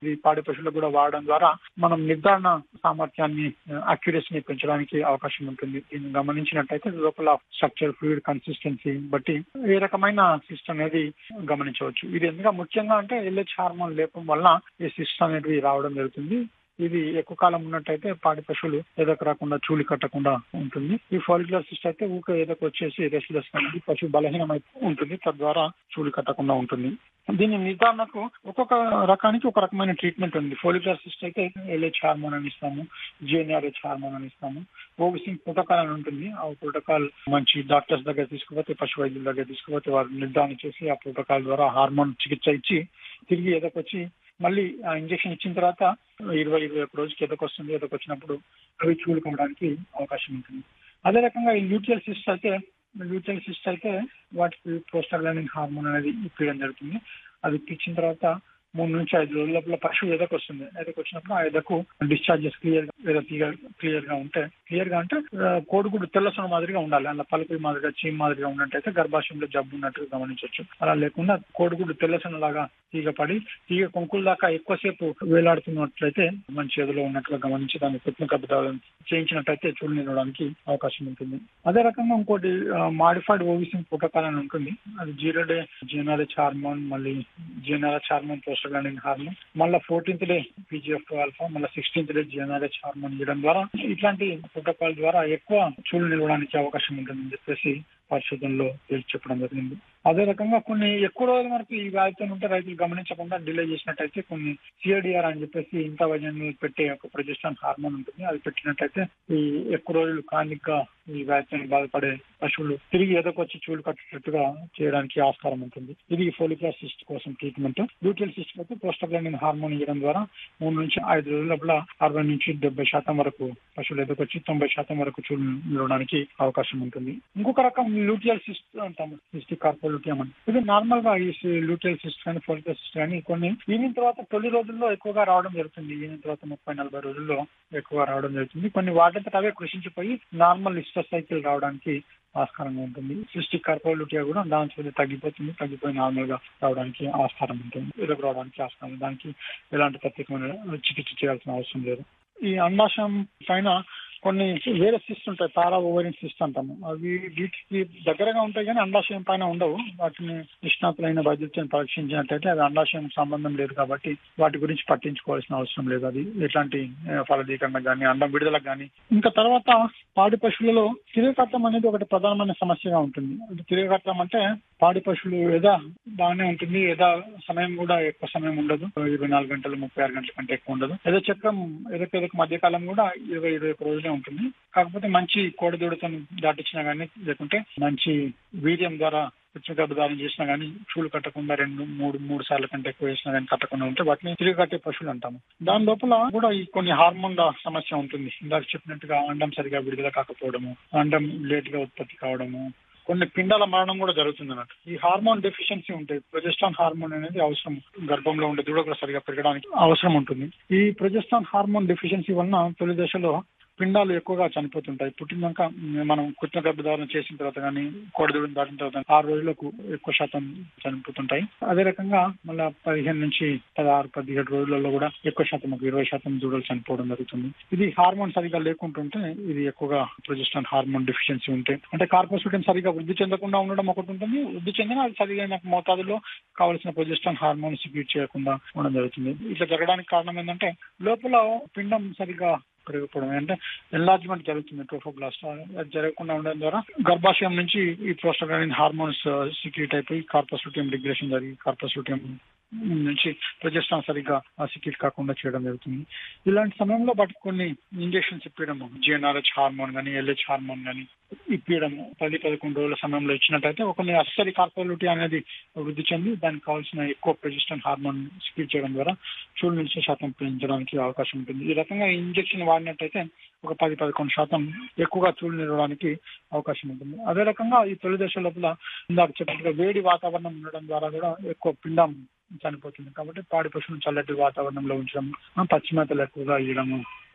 ఇది పాడి పశువులకు కూడా వాడడం ద్వారా మనం నిర్ధారణ సామర్థ్యాన్ని అక్యురసీని పెంచడానికి అవకాశం ఉంటుంది దీన్ని గమనించినట్టయితే లోపల స్ట్రక్చర్ ఫ్లూయిడ్ కన్సిస్టెన్సీ బట్టి ఏ రకమైన సిస్ట్ అనేది గమనించవచ్చు ఇది ఎందుకంటే ముఖ్యంగా అంటే ఎల్హెచ్ హార్మోన్ లేపం వల్ల ఈ సిస్ట్ అనేది రావడం జరుగుతుంది ఇది ఎక్కువ కాలం ఉన్నట్టయితే పాడి పశువులు ఏదోక రాకుండా చూలి కట్టకుండా ఉంటుంది ఈ ఫాలిక్యులర్ సిస్ట్ అయితే ఊక ఏదోక వచ్చేసి రెస్ట్లెస్ అనేది పశువు బలహీనమై ఉంటుంది తద్వారా చూలి కట్టకుండా ఉంటుంది దీని నిర్ధారణకు ఒక్కొక్క రకానికి ఒక రకమైన ట్రీట్మెంట్ ఉంది ఫోలిక్యులర్ సిస్ట్ అయితే ఎల్హెచ్ హార్మోన్ అని ఇస్తాము జిఎన్ఆర్హెచ్ హార్మోన్ అని ఇస్తాము ఓవిసింగ్ ప్రోటోకాల్ అని ఉంటుంది ఆ ప్రోటోకాల్ మంచి డాక్టర్స్ దగ్గర తీసుకుపోతే పశు వైద్యుల దగ్గర తీసుకుపోతే వారు నిర్ధారణ చేసి ఆ ప్రోటోకాల్ ద్వారా హార్మోన్ చికిత్స ఇచ్చి తిరిగి ఎదకొచ్చి మళ్ళీ ఆ ఇంజెక్షన్ ఇచ్చిన తర్వాత ఇరవై ఇరవై ఒక్క రోజుకి ఎదకొస్తుంది ఎదకొచ్చినప్పుడు అవి చూడుకోవడానికి అవకాశం ఉంటుంది అదే రకంగా ఈ ల్యూటియల్ సిస్ట్ అయితే ల్యూటియల్ సిస్ట్ అయితే వాటికి ప్రోస్టాగ్లాండిన్ హార్మోన్ అనేది ఇప్పించడం జరుగుతుంది అది ఇప్పించిన తర్వాత మూడు నుంచి ఐదు రోజుల లోపల పశువు ఎదకు వస్తుంది ఎదకు వచ్చినప్పుడు ఆ ఎదకు డిశ్చార్జెస్ క్లియర్ లేదా క్లియర్ క్లియర్ గా ఉంటే క్లియర్ గా అంటే కోడిగుడ్డు తెల్లసొన మాదిరిగా ఉండాలి అలా పలుకుల మాదిరిగా చీమ్ మాదిరిగా ఉన్నట్టయితే గర్భాశయంలో జబ్బు ఉన్నట్టుగా గమనించవచ్చు అలా లేకుండా కోడిగుడ్డు తెల్లసొన లాగా తీగ పడి తీగ కొంకుల దాకా ఎక్కువసేపు వేలాడుతున్నట్లయితే మంచి ఎదులో ఉన్నట్టుగా గమనించి దాన్ని కృత్రిమ కబితాలను చేయించినట్టయితే చూడు నిలవడానికి అవకాశం ఉంటుంది అదే రకంగా ఇంకోటి మాడిఫైడ్ ఓవిసింగ్ ప్రోటోకాల్ అని ఉంటుంది అది జీరో డే జీఎన్ఆర్హెచ్ హార్మోన్ మళ్ళీ జీఎన్ఆర్హెచ్ హార్మోన్ ప్రోస్టగ్లాండిన్ హార్మోన్ మళ్ళీ ఫోర్టీన్త్ డే పీజీఎఫ్ ఆల్ఫా మళ్ళీ సిక్స్టీన్త్ డే జీఎన్ఆర్హెచ్ హార్మోన్ ఇవ్వడం ద్వారా ఇట్లాంటి ప్రోటోకాల్ ద్వారా ఎక్కువ చూడు నిలవడానికి అవకాశం ఉంటుందని చెప్పేసి పరిశోధనలో తేల్చి చెప్పడం జరిగింది అదే రకంగా కొన్ని ఎక్కువ రోజుల వరకు ఈ వ్యాధితో ఉంటే రైతులు గమనించకుండా డిలే చేసినట్టయితే కొన్ని సిఐడిఆర్ అని చెప్పేసి ఇంత వజన్ పెట్టే ఒక ప్రొజెస్ట్రాన్ హార్మోన్ ఉంటుంది అది పెట్టినట్టయితే ఈ ఎక్కువ రోజులు కానిక్ గా ఈ వ్యాధితో బాధపడే పశువులు తిరిగి ఎదకొచ్చి చూలు కట్టేటట్టుగా చేయడానికి ఆస్కారం ఉంటుంది ఇది ఫోలిక్యులర్ సిస్ట్ కోసం ట్రీట్మెంట్ డ్యూటియల్ సిస్ట్ అయితే ప్రోస్టాగ్లాండిన్ హార్మోన్ ఇవ్వడం ద్వారా మూడు నుంచి ఐదు రోజుల లోపల అరవై నుంచి డెబ్బై శాతం వరకు పశువులు ఎదకొచ్చి తొంభై శాతం వరకు చూలు నిలవడానికి అవకాశం ఉంటుంది ఇంకొక రకం లూటియల్ సిస్ట్ అంటాము సిస్టిక్ కార్పోలిటియం అని ఇది నార్మల్ గా ఈ లూటియల్ సిస్ట్ కానీ ఫోలికల్ సిస్ట్ కానీ కొన్ని ఈవినింగ్ తర్వాత తొలి రోజుల్లో ఎక్కువగా రావడం జరుగుతుంది ఈవినింగ్ తర్వాత ముప్పై నలభై రోజుల్లో ఎక్కువగా రావడం జరుగుతుంది కొన్ని వాటితో అవే కృషించిపోయి నార్మల్ ఇస్టర్ సైకిల్ రావడానికి ఆస్కారంగా ఉంటుంది సిస్టిక్ కార్పోలిటియా కూడా దాని తగ్గిపోతుంది తగ్గిపోయి నార్మల్ గా రావడానికి ఆస్కారం ఉంటుంది ఎదుగు రావడానికి ఆస్కారం దానికి ఎలాంటి ప్రత్యేకమైన చికిత్స చేయాల్సిన అవసరం లేదు ఈ అండాశయం పైన కొన్ని వేరే సిస్ట్ ఉంటాయి పారా ఓవరిన్ సిస్ట్ అంటాము అవి వీటికి దగ్గరగా ఉంటాయి కానీ అండాశయం పైన ఉండవు వాటిని నిష్ణాతులైన వైద్యులతో పరీక్షించినట్టయితే అది అండాశయం సంబంధం లేదు కాబట్టి వాటి గురించి పట్టించుకోవాల్సిన అవసరం లేదు అది ఎట్లాంటి ఫలదీకరణ కానీ అండం విడుదలకు కానీ ఇంకా తర్వాత పాడి పశువులలో తిరగకట్టం అనేది ఒకటి ప్రధానమైన సమస్యగా ఉంటుంది అది తిరగకట్టం అంటే పాడి పశువులు ఏదా బాగానే ఉంటుంది ఏదా సమయం కూడా ఎక్కువ సమయం ఉండదు ఇరవై నాలుగు గంటలు ముప్పై ఆరు గంటల కంటే ఎక్కువ ఉండదు ఏదో చక్రం ఏదొక ఏదొక మధ్యకాలం కూడా ఇరవై ఇరవై ఒక రోజులే ఉంటుంది కాకపోతే మంచి కోడిదూడతో దాటించినా కానీ లేకుంటే మంచి వీర్యం ద్వారా పుచ్చగడ్డదానం చేసినా కానీ చూలు కట్టకుండా రెండు మూడు మూడు సార్ల కంటే ఎక్కువ వేసినా కానీ కట్టకుండా ఉంటే వాటిని తిరిగి కట్టే పశువులు అంటాము దాని లోపల కూడా ఈ కొన్ని హార్మోన్ల సమస్య ఉంటుంది ఇందాక చెప్పినట్టుగా అండం సరిగా విడుదల కాకపోవడము అండం లేట్ గా ఉత్పత్తి కావడము కొన్ని పిండాల మరణం కూడా జరుగుతుంది అన్నట్టు ఈ హార్మోన్ డెఫిషియన్సీ ఉంటుంది ప్రొజెస్టాన్ హార్మోన్ అనేది అవసరం గర్భంలో ఉండే దూడకులు సరిగా పెరగడానికి అవసరం ఉంటుంది ఈ ప్రొజెస్టాన్ హార్మోన్ డెఫిషియన్సీ వలన తొలి దశలో పిండాలు ఎక్కువగా చనిపోతుంటాయి పుట్టినాక మనం కృత్రిమ గర్భధారణ చేసిన తర్వాత కానీ కోడిదూడని దాటిన తర్వాత ఆరు రోజులకు ఎక్కువ శాతం చనిపోతుంటాయి అదే రకంగా మళ్ళీ పదిహేను నుంచి పదహారు పదిహేడు రోజులలో కూడా ఎక్కువ శాతం ఒక ఇరవై శాతం దూడలు చనిపోవడం జరుగుతుంది ఇది హార్మోన్ సరిగా లేకుంటుంటే ఇది ఎక్కువగా ప్రొజెస్టాన్ హార్మోన్ డెఫిషియన్సీ ఉంటే అంటే కార్పోసిటం సరిగా వృద్ధి చెందకుండా ఉండడం ఒకటి ఉంటుంది వృద్ధి చెందిన అది సరిగా మోతాదులో కావలసిన ప్రొజెస్టాన్ హార్మోన్ సిక్యూట్ చేయకుండా ఉండడం జరుగుతుంది ఇట్లా జరగడానికి కారణం ఏంటంటే లోపల పిండం సరిగా పెరిగిపోవడం అంటే ఎన్లార్జ్మెంట్ జరుగుతుంది ట్రోఫోబ్లాస్ట్ అది జరగకుండా ఉండడం ద్వారా గర్భాశయం నుంచి ఈ ప్రోస్టోగ్రానిన్ హార్మోన్స్ సిక్యూట్ అయిపోయి కార్పోస్లూటియం డిగ్రేషన్ జరిగి కార్పోస్లూటియం నుంచి ప్రొజెస్ట్రాన్ సరిగ్గా సిక్యూట్ కాకుండా చేయడం జరుగుతుంది ఇలాంటి సమయంలో వాటికి కొన్ని ఇంజెక్షన్స్ ఇప్పించడము జిఎన్ఆర్హెచ్ హార్మోన్ కానీ ఎల్హెచ్ హార్మోన్ కానీ ఇప్పించడము పది పదకొండు రోజుల సమయంలో ఇచ్చినట్టయితే ఒక అసరి కార్పోలిటీ అనేది వృద్ధి చెంది దానికి కావాల్సిన ఎక్కువ ప్రొజెస్ట్రాన్ హార్మోన్ సిక్యూట్ చేయడం ద్వారా చూడు నుంచి శాతం పెంచడానికి అవకాశం ఉంటుంది ఈ రకంగా ఇంజెక్షన్ వాడినట్టయితే ఒక పది పదకొండు శాతం ఎక్కువగా చూడు నిలవడానికి అవకాశం ఉంటుంది అదే రకంగా ఈ తొలి దశ లోపల ఇందాక చెప్పినట్టుగా వేడి వాతావరణం ఉండడం ద్వారా కూడా ఎక్కువ పిండం చనిపోతుంది కాబట్టి పాడి పశువులను చల్లటి వాతావరణంలో ఉంచడం పశ్చిమతలు ఎక్కువగా ఇవ్వడము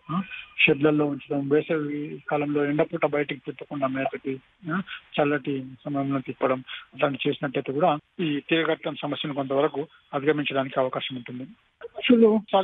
షెడ్లలో ఉంచడం వేసవి కాలంలో ఎండపూట బయటికి తిప్పకుండా మేతకి ఆ, చల్లటి సమయంలో తిప్పడం అట్లాంటి చేసినట్టయితే కూడా ఈ తీగగట్టం సమస్యను కొంతవరకు అధిగమించడానికి అవకాశం ఉంటుంది పశువులు